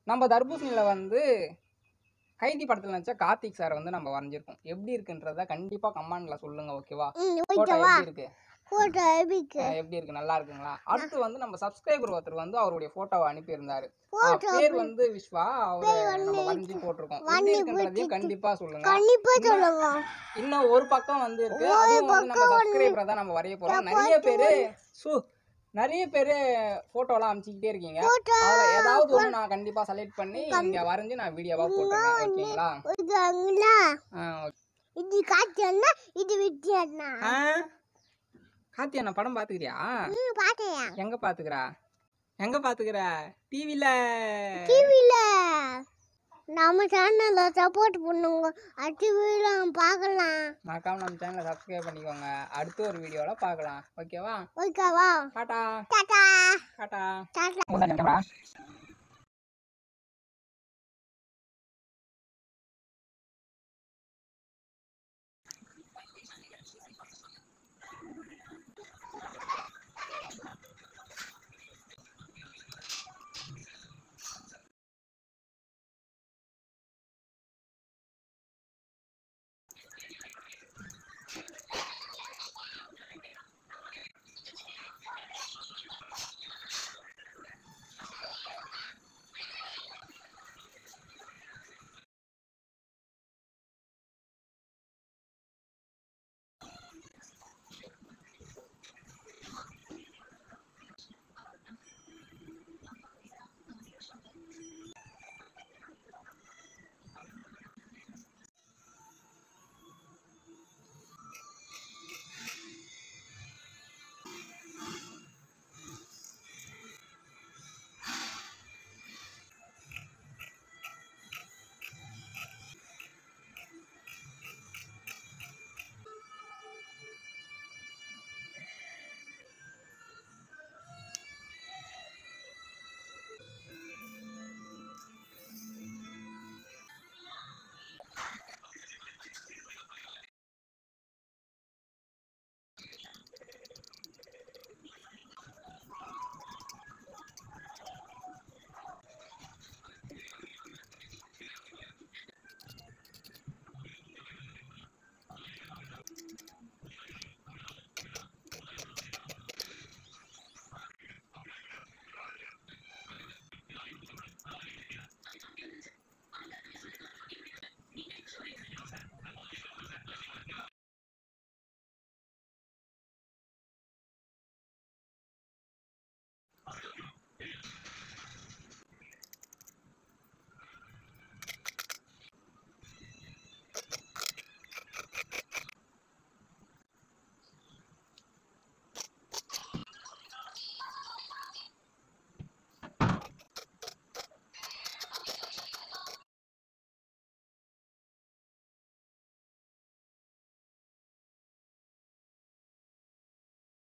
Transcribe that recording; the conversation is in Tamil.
நம்ம தர்பூசணியில் வந்து கைதி படத்தில் நினச்சா கார்த்திக் சார் வந்து நம்ம வரைஞ்சிருக்கோம் எப்படி இருக்குன்றத கண்டிப்பாக கமெண்ட்ல சொல்லுங்க ஓகேவா ம் ஃபோட்டோ ஓகேவா எப்படி இருக்கு ஃபோட்டோ எபிக்கு அஹ் எப்படி இருக்கு நல்லா இருக்குங்களா அடுத்து வந்து நம்ம சப்ஸ்கிரைபர் ஒருத்தர் வந்து அவருடைய போட்டோவை அனுப்பியிருந்தாரு அஹ் Photo பேர் வந்து விஸ்வா அவரு நம்ம வரைஞ்சி போட்டிருக்கோம் எப்படி இருக்குன்றதையும் கண்டிப்பா சொல்லுங்க கண்டிப்பா சொல்லுங்க இன்னும் ஒரு பக்கம் வந்து இருக்கு அதுவும் வந்து நம்ம சப்ஸ்கிரைபரை தான் நம்ம வரைய போறோம் நிறைய பேரு சு நிறைய பேரு போட்டோலாம் அனுப்பிச்சிக்கிட்டே இருக்கீங்க அதுல ஏதாவது ஒன்று நான் கண்டிப்பா செலக்ட் பண்ணி இங்க வரைஞ்சு நான் வீடியோவா போட்டுருக்கேன் ஓகேங்களா இதுங்களா ஆ, okay. இது காய்ச்சல்னா இது வித்தியாசம்னா ஆ கார்த்தி அண்ணா படம் பாத்துக்கிறியா ம் பாத்தையா எங்க பாத்துக்கிறா எங்க பாத்துக்கிற டிவில டிவில நம்ம சேனல்ல சப்போர்ட் பண்ணுங்க டிவில பார்க்கலாம் மறக்காம நம்ம சேனலை சப்ஸ்கிரைப் பண்ணிக்கோங்க அடுத்த ஒரு வீடியோல பார்க்கலாம் ஓகேவா ஓகேவா டாடா டாடா டாடா டாடா